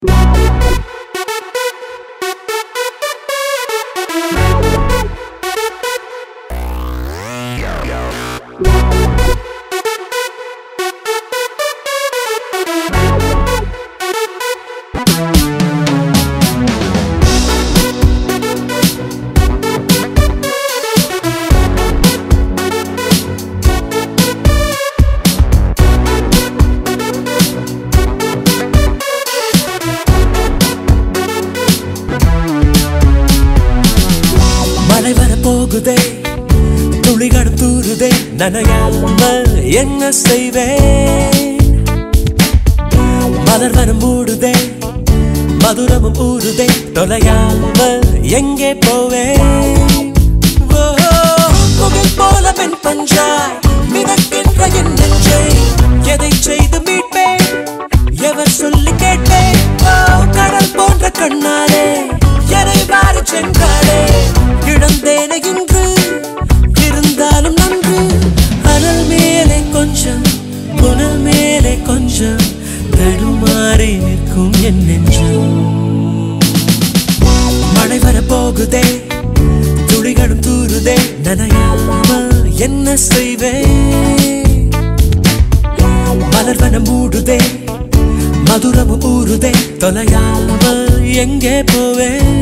மழை வர போகுதே துளிகளும் தூருதே நனையாம என்ன செய்வேன் மலர் வரம் மூடுதே மதுரமும் ஊறுதே தொலையாம எங்கே போவேன் ஓ, புகழ் போல பெண் பஞ்சாய் மிதக்கின்ற என் நெஞ்சை எதை செய்து மீட்பேன் எவர் சொல்லி கேட்பேன் ஓ, கடல் போன்ற கண்ணாலே எனை மாறி சென்றாளே இழந்தேனே இன்று இருந்தாலும் நன்று அனல் மேலே கொஞ்சம் புனல் மேலே கொஞ்சம் தடுமாறி நிற்கும் என் நெஞ்சம் மழை வர போகுதே துளிகளும் தூருதே நனையாம என்ன செய்வேன் மலர் வனம் மூடுதே மதுரமும் ஊறுதே தொலையாம எங்கே போவேன்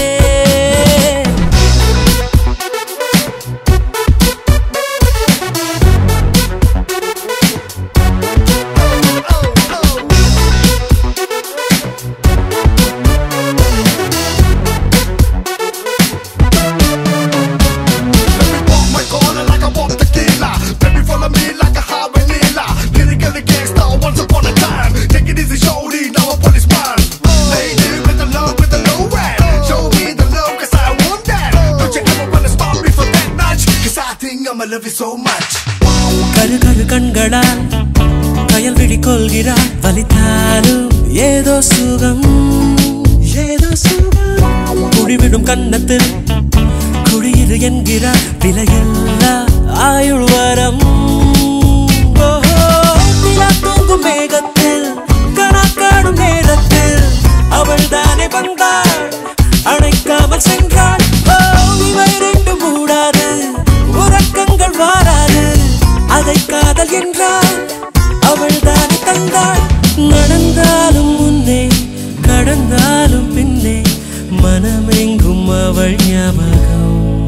Walk my corner like I walk tequila. Baby, follow me like a high vanilla. Lyrically gangsta once upon a time. Take it easy, shorty, now a policeman. Lady with the love, with the low rap. Show me the love, cause I want that. Don't you ever wanna stop me for that much? Cause I think I'ma love you so much. கரு கரு கண்களால் கயல் விழி கொள்கிறார் வலித்தாலும் ஏதோ சுகம் ஏதோ சுகம் குழிவிடும் கன்னத்தில் குழியிரு என்கிறார் விலையில்லா ஆயுள் வரம் ஓஹோ, நிலா தூங்கும் மேகத்தில் கனா காணும் நேரத்தில் அவள் தானே வந்தாள் அணைக்காமல் சென்றாள் ஓ, இவை ரெண்டும் மூடாது உறக்கங்கள் வாராது அதை காதல் என்றால் அவள் தானே தந்தாள் நடந்தாலும் முன்னே கடந்தாலும் பின்னே மனமெங்கும் அவள் ஞாபகம்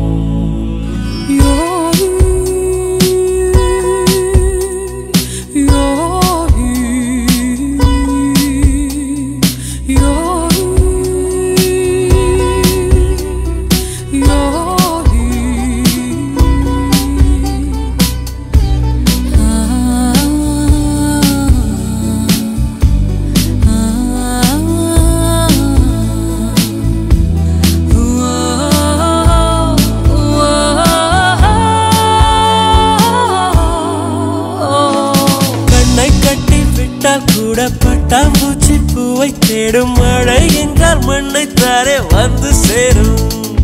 கண்ணை கட்டி விட்டால் கூட பட்டாம்பூச்சி பூவை தேடும் மழை என்றால் மண்ணை தாரே வந்து சேரும்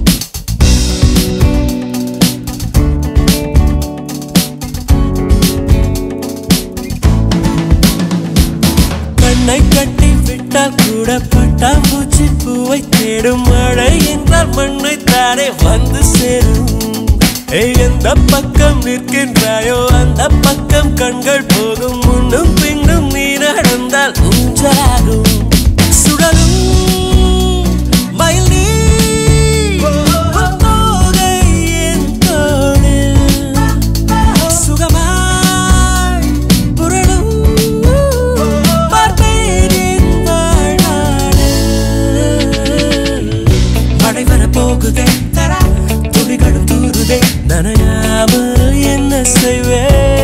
கண்ணை கட்டி விட்டால் கூட பட்டாம்பூச்சி பூவை தேடும் மழை என்றால் மண்ணை தாரே வந்து சேரும் ஏய், எந்த பக்கம் நிற்கின்றாயோ அந்த பக்கம் கண்கள் போகும் முன்னும் பின்னும் நீ நடந்தால் ஊஞ்சலாகும் சுழலும் மயில் நீ தோகை என் தோளில் சுகமாய் புரளும் பார்ப்பேன் வாழ்நாளில் மழை வர போகுதே துளிகளும் தூருதே நனையாமல் என்ன செய்வே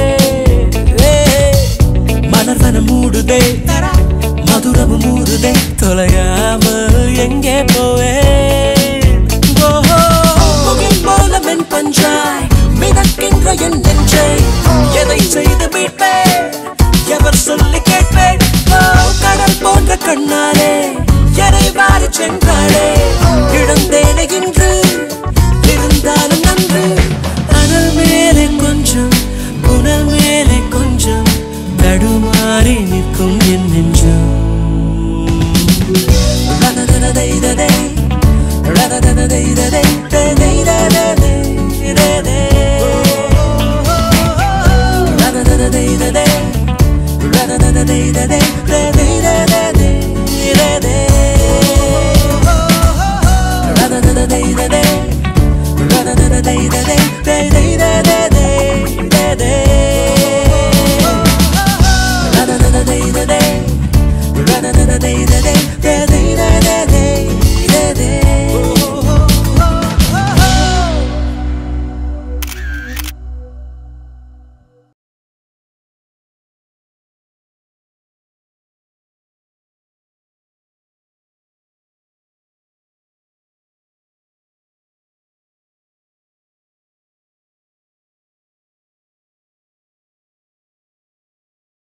மலர் வனம் மூடுதே மதுரமும் மூடுதே தொலையாமல் எங்கே போவேன் ஓஹோ, முகில் போல மென் பஞ்சாய் மிதக்கின்ற என் நெஞ்சை எதை செய்து மீட்பேன் எவர் சொல்லி கேட்பேன் ஓ, கடல் போன்ற கண்ணாலே எனை வாரி சென்றாளே இழந்தேனே இன்று